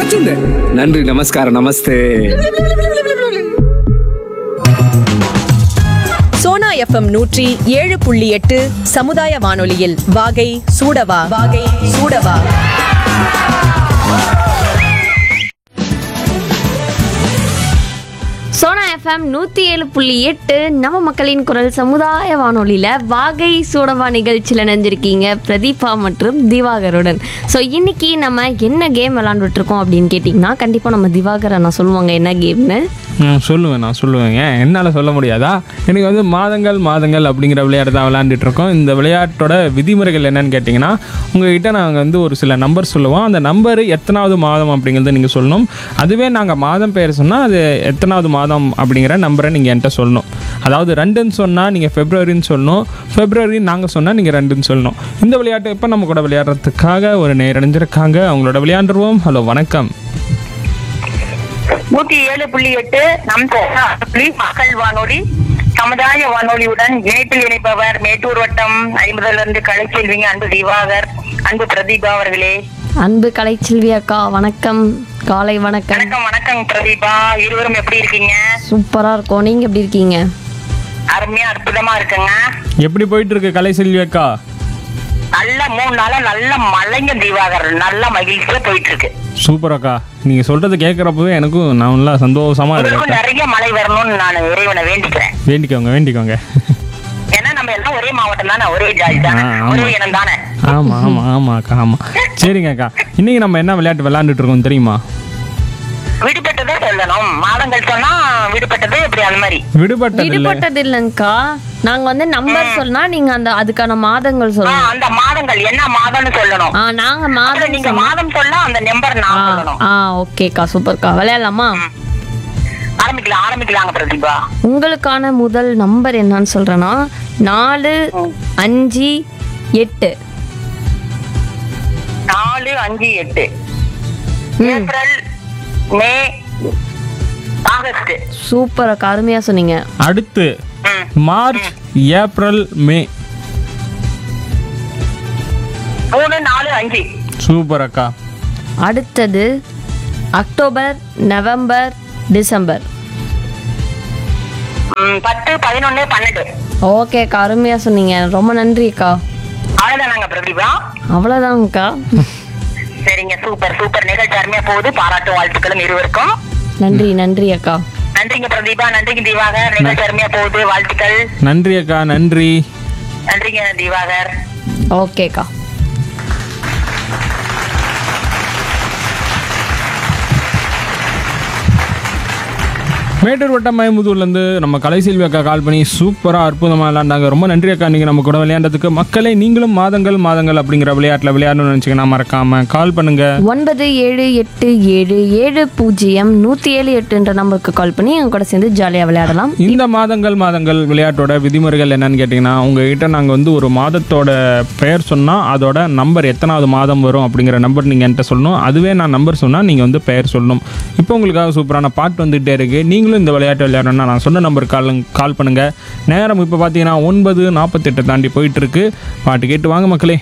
வச்சிருந்த நன்றி நமஸ்காரம் நமஸ்தே சோனா எஃப்எம் நூற்றி ஏழு புள்ளி எட்டு சமுதாய வானொலியில் வாகை சூடவா வாகை சூடவா சோனா எஃப்எம் நூற்றி ஏழு புள்ளி எட்டு நம்ம மக்களின் குரல் சமுதாய வானொலியில் வாகை சூடவா நிகழ்ச்சியில் நினைஞ்சிருக்கீங்க பிரதீபா மற்றும் திவாகருடன் ஸோ இன்னைக்கு நம்ம என்ன கேம் விளாண்டுட்டு இருக்கோம் அப்படின்னு கேட்டிங்கன்னா கண்டிப்பாக நம்ம திவாகரை நான் சொல்லுவாங்க என்ன கேம்னு ம் சொல்லுவேன் நான் சொல்லுவேங்க என்னால் சொல்ல முடியாதா எனக்கு வந்து மாதங்கள் மாதங்கள் அப்படிங்கிற விளையாட்டு தான் விளையாண்டுட்டு இருக்கோம் இந்த விளையாட்டோட விதிமுறைகள் என்னன்னு கேட்டிங்கன்னா உங்ககிட்ட நாங்கள் வந்து ஒரு சில நம்பர் சொல்லுவோம் அந்த நம்பர் எத்தனாவது மாதம் அப்படிங்கிறத நீங்கள் சொல்லணும் அதுவே நாங்கள் மாதம் பெயர் சொன்னால் அது எத்தனாவது மாதம் அப்படிங்கிற நம்பரை நீங்கள் என்கிட்ட சொல்லணும் அதாவது ரெண்டுன்னு சொன்னால் நீங்கள் ஃபெப்ரவரின்னு சொல்லணும் ஃபெப்ரவரி நாங்கள் சொன்னால் நீங்கள் ரெண்டுன்னு சொல்லணும் இந்த விளையாட்டு இப்போ நம்ம கூட விளையாடுறதுக்காக ஒரு நேரடைஞ்சிருக்காங்க அவங்களோட விளையாண்டுருவோம் ஹலோ வணக்கம் நூத்தி ஏழு புள்ளி எட்டு நம் புள்ளி மக்கள் வானொலி சமுதாய வானொலியுடன் இணைப்பில் இணைப்பவர் மேட்டூர் வட்டம் ஐம்பதுல இருந்து கலைச்செல்விங்க அன்பு திவாகர் அன்பு பிரதீபா அவர்களே அன்பு கலைச்செல்வி அக்கா வணக்கம் காலை வணக்கம் வணக்கம் வணக்கம் பிரதீபா இருவரும் எப்படி இருக்கீங்க சூப்பராக இருக்கும் நீங்கள் எப்படி இருக்கீங்க அருமையா அற்புதமா இருக்குங்க எப்படி போயிட்டு இருக்கு கலை செல்வி அக்கா நல்ல மூணு நாளா நல்ல மழைங்க திவாகர் நல்ல மகிழ்ச்சியா போயிட்டு இருக்கு சூப்பர் அக்கா நீங்க சொல்றது கேட்குறப்பவே எனக்கும் நான் நல்லா சந்தோஷமா இருக்கேன் உங்களுக்கும் அக்கா. நிறைய மழை வரணும்னு நான் இறைவனை வேண்டிக்கிறேன் வேண்டிக்கோங்க வேண்டிக்கோங்க ஏன்னா நம்ம எல்லாம் ஒரே மாவட்டம் தானே ஒரே ஜாதி தானே ஆ, ஆமா. ஒரே இனம் தானே ஆமா ஆமா ஆமா அக்கா ஆமா சரிங்க அக்கா இன்னைக்கு நம்ம என்ன விளையாட்டு விளையாண்டுட்டு இருக்கோம் தெரியுமா விடுபட்டதை சொல்லணும் மாதங்கள் சொன்னா விடுபட்டது இப்படி அந்த மாதிரி விடுபட்டது இல்ல விடுபட்டது இல்லைங்கக்கா நாங்கள் வந்து நம்பர் சொன்னா நீங்கள் அந்த அதுக்கான மாதங்கள் ஆ, சொல்லணும் அந்த மாதங்கள் என்ன மாதம்னு சொல்லணும் ஆ நாங்கள் அதுல மாதம் நீங்க சொன்னா- மாதம் சொல்ல அந்த நம்பர் நான் ஆ சொல்லணும் ஆ ஓகேக்கா சூப்பர்க்கா விளையாடலாமா ஆரம்பிக்கலாம் ஆரம்பிக்கலாங்க பிரதீபா உங்களுக்கான முதல் நம்பர் என்னன்னு சொல்றேன்னா நாலு அஞ்சு எட்டு நாலு அஞ்சு எட்டு ம். ஏப்ரல் மே ஆகஸ்ட் சூப்பர் அக்கா அருமையா சொன்னீங்க அடுத்து ம். மார்ச் ஏப்ரல் மே மூணு நாலு அஞ்சு சூப்பர் அக்கா அடுத்தது அக்டோபர் நவம்பர் டிசம்பர் ம், பத்து பதினொன்னு பன்னெண்டு ஓகே அக்கா அருமையா சொன்னீங்க ரொம்ப நன்றி அக்கா அவ்வளவுதானாங்க பிரதீபா அவ்வளோதாங்கக்கா சரிங்க சூப்பர் சூப்பர் நிகழ்ச்சி அருமையா போகுது பாராட்டு வாழ்த்துக்களும் இருவருக்கும் நன்றி நன்றி அக்கா நன்றிங்க பிரதீபா நன்றிங்க திவாகர் நிகழ்ச்சி அருமையா போகுது வாழ்த்துக்கள் நன்றி அக்கா நன்றி நன்றிங்க திவாகர் ஓகேக்கா மேட்டூர் வட்டம் மயமுதூர்லேருந்து நம்ம கலைசெல்வி அக்கா கால் பண்ணி சூப்பராக அற்புதமாக விளையாண்டாங்க ரொம்ப நன்றி அக்கா நீங்கள் நம்ம கூட விளையாண்டதுக்கு மக்களே நீங்களும் மாதங்கள் மாதங்கள் அப்படிங்கிற விளையாட்டில் விளையாடணும்னு நினச்சிங்கன்னா மறக்காமல் கால் பண்ணுங்கள் ஒன்பது ஏழு எட்டு ஏழு ஏழு பூஜ்ஜியம் நூற்றி ஏழு எட்டுன்ற நம்பருக்கு கால் பண்ணி எங்க கூட சேர்ந்து ஜாலியாக விளையாடலாம் இந்த மாதங்கள் மாதங்கள் விளையாட்டோட விதிமுறைகள் என்னன்னு கேட்டிங்கன்னா உங்ககிட்ட நாங்கள் வந்து ஒரு மாதத்தோட பெயர் சொன்னால் அதோட நம்பர் எத்தனாவது மாதம் வரும் அப்படிங்கிற நம்பர் நீங்கள் என்கிட்ட சொல்லணும் அதுவே நான் நம்பர் சொன்னால் நீங்கள் வந்து பெயர் சொல்லணும் இப்போ உங்களுக்காக சூப்பரான பாட்டு வந்துகிட்டே இருக்குது நீங்களும் இந்த விளையாட்டு விளையாடணும்னா நான் சொன்ன நம்பருக்கு கால் கால் பண்ணுங்கள் நேரம் இப்போ பார்த்தீங்கன்னா ஒன்பது நாற்பத்தெட்டு தாண்டி போயிட்டுருக்கு பாட்டு கேட்டு வாங்க மக்களே